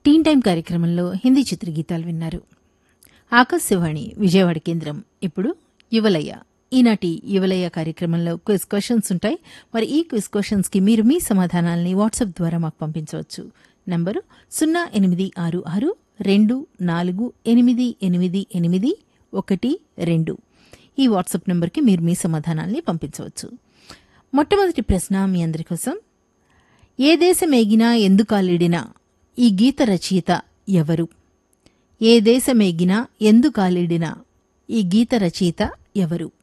టీన్ time కార్యక్రమంలో హిందీ చిత్రగీతాలు విన్నారు ఆకాశవాణి విజయవాడ కేంద్రం ఇప్పుడు యువలయ్య ఈనాటి యువలయ్య కార్యక్రమంలో క్విజ్ క్వశ్చన్స్ ఉంటాయి మరి ఈ క్విజ్ క్వశ్చన్స్కి మీరు మీ సమాధానాల్ని వాట్సాప్ ద్వారా మాకు పంపించవచ్చు నంబరు సున్నా ఎనిమిది ఆరు ఆరు రెండు నాలుగు ఎనిమిది ఎనిమిది ఎనిమిది ఒకటి రెండు ఈ వాట్సాప్ నెంబర్కి మీరు మీ సమాధానాల్ని పంపించవచ్చు మొట్టమొదటి ప్రశ్న మీ అందరి కోసం ఏ దేశమేగినా ఎందుకాలిడినా ఈ గీత రచయిత ఎవరు ఏ దేశమేగినా ఎందుకాలిడినా ఈ గీత రచయిత ఎవరు